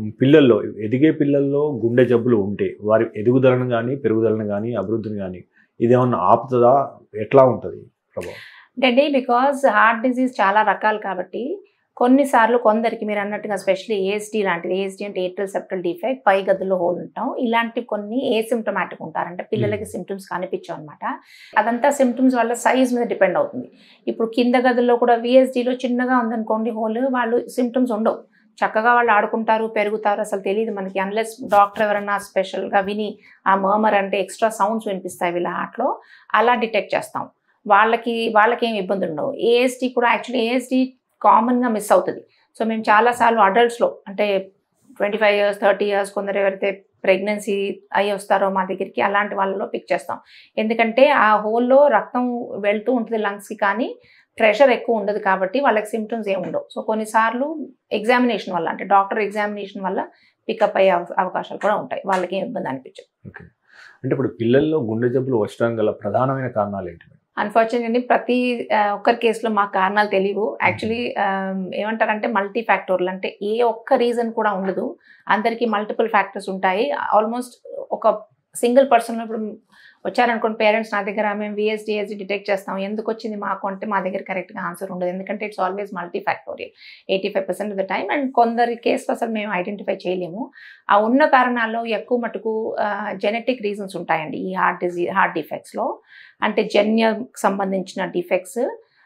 పిల్లల్లో ఎదిగే పిల్లల్లో గుండె జబ్బులు ఉంటే వారి ఎదుగుదలను కానీ పెరుగుదలను కానీ అభివృద్ధిని కానీ ఇదేమన్నా ఆపుతుందా ఎట్లా ఉంటుంది ప్రభావం అంటే బికాజ్ హార్ట్ డిసీజ్ చాలా రకాలు కాబట్టి కొన్నిసార్లు కొందరికి మీరు అన్నట్టుగా స్పెషల్లీ ఏఎస్డి లాంటిది ఏఎస్డి అంటే ఏట్రల్ సెప్టల్ డిఫెక్ట్ పై గదుల్లో హోల్ ఉంటాం ఇలాంటి కొన్ని ఏ సిమ్టమాటిక్ ఉంటారు అంటే పిల్లలకి సిమ్టమ్స్ కనిపించవు అనమాట అదంతా సిమ్టమ్స్ వల్ల సైజ్ మీద డిపెండ్ అవుతుంది ఇప్పుడు కింద గదుల్లో కూడా విఎస్డిలో చిన్నగా ఉందనుకోండి హోల్ వాళ్ళు సిమ్టమ్స్ ఉండవు చక్కగా వాళ్ళు ఆడుకుంటారు పెరుగుతారు అసలు తెలియదు మనకి అన్లెస్ డాక్టర్ ఎవరన్నా స్పెషల్గా విని ఆ మర్మర్ అంటే ఎక్స్ట్రా సౌండ్స్ వినిపిస్తాయి వీళ్ళ హార్ట్లో అలా డిటెక్ట్ చేస్తాం వాళ్ళకి వాళ్ళకి ఏం ఇబ్బంది ఉండవు ఏఎస్డి కూడా యాక్చువల్లీ ఏఎస్డి కామన్గా మిస్ అవుతుంది సో మేము చాలాసార్లు అడల్ట్స్లో అంటే twenty five years thirty years కొందరు ఎవరైతే ప్రెగ్నెన్సీ అయ్యి వస్తారో మా దగ్గరికి అలాంటి వాళ్ళలో పిక్ చేస్తాం ఎందుకంటే ఆ హోల్లో రక్తం వెళ్తూ ఉంటుంది లంగ్స్కి కానీ ప్రెషర్ ఎక్కువ ఉండదు కాబట్టి వాళ్ళకి సిమ్టమ్స్ ఏమి ఉండవు సో కొన్నిసార్లు ఎగ్జామినేషన్ వల్ల అంటే డాక్టర్ ఎగ్జామినేషన్ వల్ల పికప్ అయ్యే అవ- అవకాశాలు కూడా ఉంటాయి వాళ్ళకి ఏం ఇబ్బంది అనిపించదు ఓకే అంటే ఇప్పుడు పిల్లల్లో గుండె జబ్బులు వచ్చడం గల ప్రధానమైన కారణాలు ఏంటి మేడం? అన్ఫార్చునేట్లీ ప్రతి ఆ, ఒక్కరి కేసులో మాకు కారణాలు తెలియవు యాక్చువల్లీ ఏమంటారంటే మల్టీ ఫ్యాక్టోర్లు అంటే ఏ ఒక్క రీజన్ కూడా ఉండదు అందరికీ మల్టిపుల్ ఫ్యాక్టర్స్ ఉంటాయి ఆల్మోస్ట్ ఒక సింగిల్ పర్సన్ ఇప్పుడు వచ్చారనుకోండి పేరెంట్స్ నా దగ్గర మేము విఎస్డిఎస్డి డిటెక్ట్ చేస్తాం ఎందుకు వచ్చింది మాకు అంటే మా దగ్గర కరెక్ట్గా ఆన్సర్ ఉండదు ఎందుకంటే it's always multifactorial eighty five percent of the time and కొందరి కేసులో అసలు మేము ఐడెంటిఫై చేయలేము ఆ ఉన్న కారణాల్లో ఎక్కువ మటుకు జెనెటిక్ రీజన్స్ ఉంటాయండి ఈ హార్ట్ డిజీ హార్ట్ డిఫెక్ట్స్లో అంటే జన్యం సంబంధించిన డిఫెక్ట్స్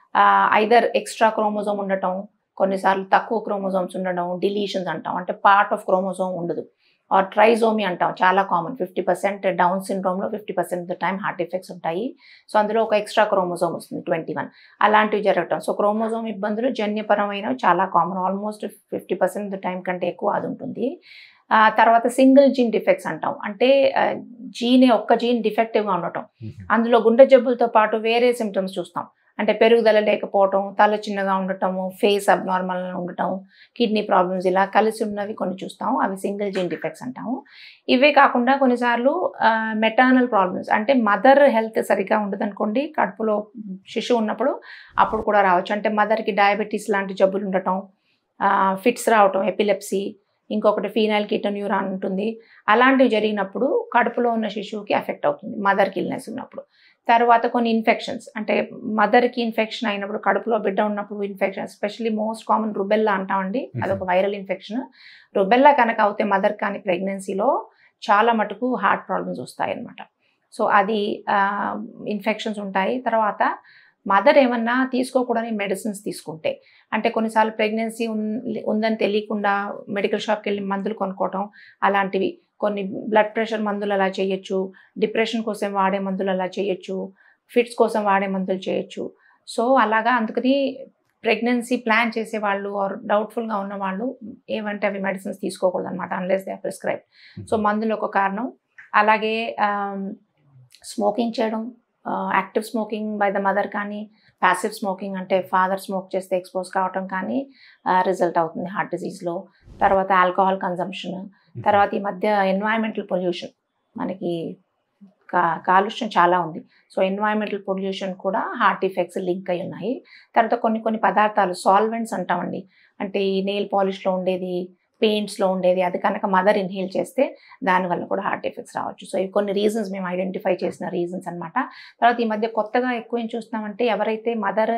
ఐదర్ ఎక్స్ట్రా క్రోమోజోమ్ ఉండటం కొన్నిసార్లు తక్కువ క్రోమోజోమ్స్ ఉండడం డిలీషన్స్ అంటాం అంటే పార్ట్ ఆఫ్ క్రోమోజోమ్ ఉండదు ఆర్ ట్రైజోమి అంటాం చాలా కామన్ ఫిఫ్టీ పర్సెంట్ డౌన్ సిండ్రోమ్లో fifty percent of the time heart defects ఉంటాయి సో అందులో ఒక ఎక్స్ట్రా క్రోమోజోమ్ వస్తుంది ట్వంటీ వన్ అలాంటివి జరగటం సో క్రోమోజోమ్ ఇబ్బందులు జన్యపరమైనవి చాలా common almost fifty percent of the time కంటే ఎక్కువ అది ఉంటుంది ఆ, తర్వాత సింగిల్ జీన్ డిఫెక్ట్స్ అంటాం అంటే జీనే ఒక్క జీన్ డిఫెక్టివ్గా ఉండటం అందులో గుండె జబ్బులతో పాటు వేరే సిమ్టమ్స్ చూస్తాం అంటే పెరుగుదల లేకపోవటం తల చిన్నగా ఉండటము ఫేస్ అబ్నార్మల్ ఉండటం కిడ్నీ ప్రాబ్లమ్స్ ఇలా కలిసి ఉన్నవి కొన్ని చూస్తాం అవి సింగిల్ జీన్ డిఫెక్ట్స్ అంటాము ఇవే కాకుండా కొన్నిసార్లు మెటర్నల్ ప్రాబ్లమ్స్ అంటే మదర్ హెల్త్ సరిగా ఉండదనుకోండి కడుపులో శిశువు ఉన్నప్పుడు అప్పుడు కూడా రావచ్చు అంటే మదర్కి డయాబెటీస్ లాంటి జబ్బులు ఉండటం ఫిట్స్ రావటం ఎపిలెప్సీ ఇంకొకటి ఫీనైల్ కిటోన్యూరాన్ ఉంటుంది అలాంటివి జరిగినప్పుడు కడుపులో ఉన్న శిశువుకి ఎఫెక్ట్ అవుతుంది మదర్కి ఇల్నెస్ ఉన్నప్పుడు తర్వాత కొన్ని ఇన్ఫెక్షన్స్ అంటే మదర్కి ఇన్ఫెక్షన్ అయినప్పుడు కడుపులో బిడ్డ ఉన్నప్పుడు infection especially most common rubella అంటామండి అదొక వైరల్ ఇన్ఫెక్షన్ రుబెల్లా కనుక అవుతే మదర్ కానీ ప్రెగ్నెన్సీలో చాలా మటుకు హార్ట్ ప్రాబ్లమ్స్ వస్తాయి అన్నమాట సో అది ఇన్ఫెక్షన్స్ ఉంటాయి తర్వాత మదర్ ఏమన్నా తీసుకోకూడని మెడిసిన్స్ తీసుకుంటే అంటే కొన్నిసార్లు ప్రెగ్నెన్సీ ఉందని తెలియకుండా మెడికల్ షాప్కి వెళ్ళి మందులు కొనుక్కోవటం అలాంటివి కొన్ని బ్లడ్ ప్రెషర్ మందులు అలా చేయొచ్చు డిప్రెషన్ కోసం వాడే మందులు అలా చేయొచ్చు ఫిట్స్ కోసం వాడే మందులు చేయొచ్చు సో అలాగా అందుకని ప్రెగ్నెన్సీ ప్లాన్ చేసే వాళ్ళు ఆర్ డౌట్ఫుల్గా ఉన్న వాళ్ళు ఏమంటే అవి మెడిసిన్స్ తీసుకోకూడదు అనమాట అన్లెస్ దే ప్రిస్క్రైబ్ సో మందులు ఒక కారణం అలాగే స్మోకింగ్ చేయడం active smoking by the mother కానీ ప్యాసివ్ స్మోకింగ్ అంటే ఫాదర్ స్మోక్ చేస్తే ఎక్స్పోజ్ కావటం కానీ రిజల్ట్ అవుతుంది హార్ట్ డిసీజ్లో తర్వాత ఆల్కహాల్ కన్జంప్షన్ తర్వాత ఈ మధ్య ఎన్వైరన్మెంటల్ పొల్యూషన్ మనకి కా కాలుష్యం చాలా ఉంది సో ఎన్వైరన్మెంటల్ పొల్యూషన్ కూడా హార్ట్ ఎఫెక్ట్స్ లింక్ అయి ఉన్నాయి తర్వాత కొన్ని కొన్ని పదార్థాలు సాల్వెంట్స్ అంటామండి అంటే ఈ నెయిల్ పాలిష్లో ఉండేది పెయింట్స్లో ఉండేది అది కనుక మదర్ ఇన్హేల్ చేస్తే దానివల్ల కూడా హార్ట్ ఎఫెక్ట్స్ రావచ్చు సో ఇవి కొన్ని రీజన్స్ మేము ఐడెంటిఫై చేసిన రీజన్స్ అనమాట తర్వాత ఈ మధ్య కొత్తగా ఎక్కువ ఏం చూస్తున్నామంటే ఎవరైతే మదర్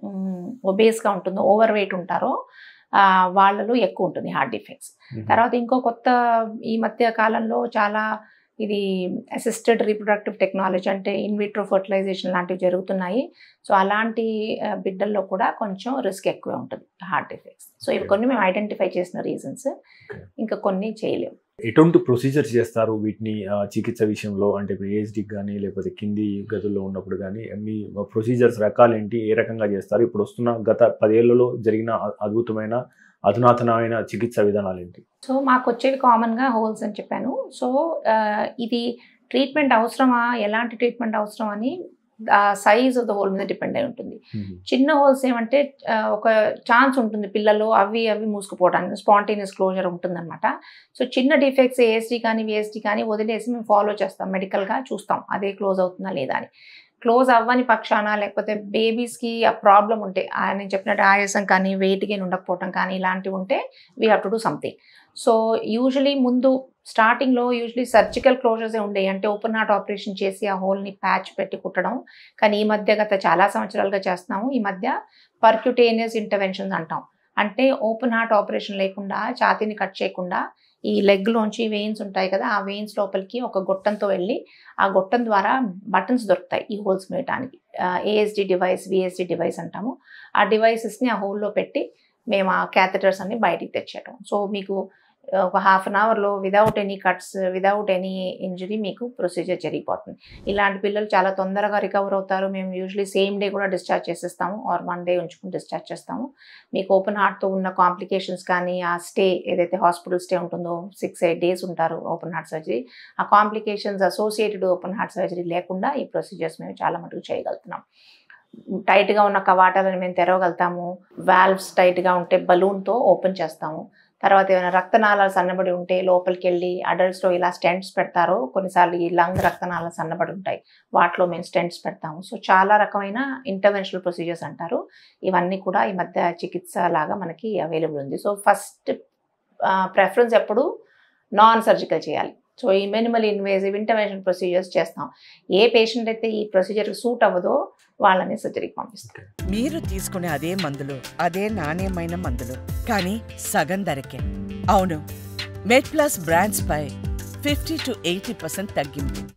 ఒబేస్గా ఉంటుందో ఓవర్ వెయిట్ ఉంటారో వాళ్ళలో ఎక్కువ ఉంటుంది హార్ట్ డిఫెక్ట్స్ తర్వాత ఇంకో కొత్త ఈ మధ్య కాలంలో చాలా ఇది అసిస్టెడ్ రీప్రొడక్టివ్ టెక్నాలజీ అంటే ఇన్విట్రో ఫర్టిలైజేషన్ లాంటివి జరుగుతున్నాయి సో అలాంటి బిడ్డల్లో కూడా కొంచెం రిస్క్ ఎక్కువ ఉంటుంది హార్ట్ ఎఫెక్ట్స్ సో ఇవి కొన్ని మేము ఐడెంటిఫై చేసిన రీజన్స్ ఇంకా కొన్ని చేయలేము ఎటువంటి ప్రొసీజర్స్ చేస్తారు వీటిని చికిత్స విషయంలో అంటే ఇప్పుడు ఏజ్డికి కానీ లేకపోతే కింది గదుల్లో ఉన్నప్పుడు కానీ మీ ప్రొసీజర్స్ రకాలేంటి ఏ రకంగా చేస్తారు ఇప్పుడు వస్తున్న గత పదేళ్లలో జరిగిన అద్భుతమైన అధునాతనమైన చికిత్స విధానాలు ఏంటి సో మాకు వచ్చేవి కామన్గా హోల్స్ అని చెప్పాను సో ఇది ట్రీట్మెంట్ అవసరమా ఎలాంటి ట్రీట్మెంట్ అవసరం అని సైజ్ ఆఫ్ ద హోల్ మీద డిపెండ్ అయి ఉంటుంది చిన్న హోల్స్ ఏమంటే ఒక ఛాన్స్ ఉంటుంది పిల్లలు అవి అవి మూసుకుపోవడానికి స్పాంటేనియస్ క్లోజర్ ఉంటుందన్నమాట సో చిన్న డిఫెక్ట్స్ ఏఎస్డి కానీ విఎస్డి కానీ వదిలేసి మేము ఫాలో చేస్తాం మెడికల్గా చూస్తాం అదే క్లోజ్ అవుతుందా లేదా అని క్లోజ్ అవ్వని పక్షాన లేకపోతే బేబీస్కి ఆ ప్రాబ్లం ఉంటే ఆ నేను చెప్పినట్టు ఆయాసం కానీ వెయిట్ గెయిన్ ఉండకపోవటం కానీ ఇలాంటివి ఉంటే we have to do something so usually ముందు స్టార్టింగ్లో యూజువలీ సర్జికల్ క్లోజర్స్ ఉండేవి అంటే ఓపెన్ హార్ట్ ఆపరేషన్ చేసి ఆ హోల్ని ప్యాచ్ పెట్టి కుట్టడం కానీ ఈ మధ్య గత చాలా సంవత్సరాలుగా చేస్తున్నాము ఈ మధ్య పర్క్యుటేనియస్ ఇంటర్వెన్షన్స్ అంటాం అంటే ఓపెన్ హార్ట్ ఆపరేషన్ లేకుండా ఛాతీని కట్ చేయకుండా ఈ లెగ్లోంచి వెయిన్స్ ఉంటాయి కదా ఆ వెయిన్స్ లోపలికి ఒక గొట్టంతో వెళ్ళి ఆ గొట్టం ద్వారా బటన్స్ దొరుకుతాయి ఈ హోల్స్ వేయడానికి ఏఎస్డి డివైస్ విఎస్డి డివైస్ అంటాము ఆ డివైసెస్ని ఆ హోల్లో పెట్టి మేము ఆ క్యాథెటర్స్ అన్ని బయటికి తెచ్చేయటం సో మీకు ఒక హాఫ్ అన్ అవర్లో without any cuts without any injury మీకు ప్రొసీజర్ జరిగిపోతుంది ఇలాంటి పిల్లలు చాలా తొందరగా రికవర్ అవుతారు మేము యూజువలీ సేమ్ డే కూడా డిశ్చార్జ్ చేసేస్తాము ఆర్ వన్ డే ఉంచుకుని డిశ్చార్జ్ చేస్తాము మీకు ఓపెన్ హార్ట్తో ఉన్న కాంప్లికేషన్స్ కానీ ఆ స్టే ఏదైతే హాస్పిటల్ స్టే ఉంటుందో సిక్స్ ఎయిట్ డేస్ ఉంటారు ఓపెన్ హార్ట్ సర్జరీ ఆ complications associated open heart surgery లేకుండా ఈ ప్రొసీజర్స్ మేము చాలా మటుకు చేయగలుగుతున్నాం టైట్గా ఉన్న కవాటాలను మేము తెరవగలుగుతాము వాల్వ్స్ టైట్గా ఉంటే బలూన్తో ఓపెన్ చేస్తాము తర్వాత ఏమైనా రక్తనాళాలు సన్నబడి ఉంటే లోపలికి వెళ్ళి అడల్ట్స్లో ఇలా స్టెంట్స్ పెడతారు కొన్నిసార్లు ఈ లంగ్ రక్తనాళాలు సన్నబడి ఉంటాయి వాటిలో మేము స్టెంట్స్ పెడతాము సో చాలా రకమైన ఇంటర్వెన్షనల్ ప్రొసీజర్స్ అంటారు ఇవన్నీ కూడా ఈ మధ్య చికిత్స లాగా మనకి అవైలబుల్ ఉంది సో ఫస్ట్ ప్రెఫరెన్స్ ఎప్పుడు నాన్ సర్జికల్ చేయాలి సో ఈ మినిమల్ ఇన్వేజివ్ ఇంటర్వెన్షన్ ప్రొసీజర్స్ చేస్తాం ఏ పేషెంట్ అయితే ఈ ప్రొసీజర్కి సూట్ అవ్వదో వాళ్ళని సర్జరీకి పంపిస్తాం మీరు తీసుకునే అదే మందులు అదే నాణ్యమైన మందులు కానీ సగం ధరకే అవును మెడ్ ప్లస్ బ్రాండ్స్ పై ఫిఫ్టీ టు ఎయిటీ పర్సెంట్ తగ్గింపు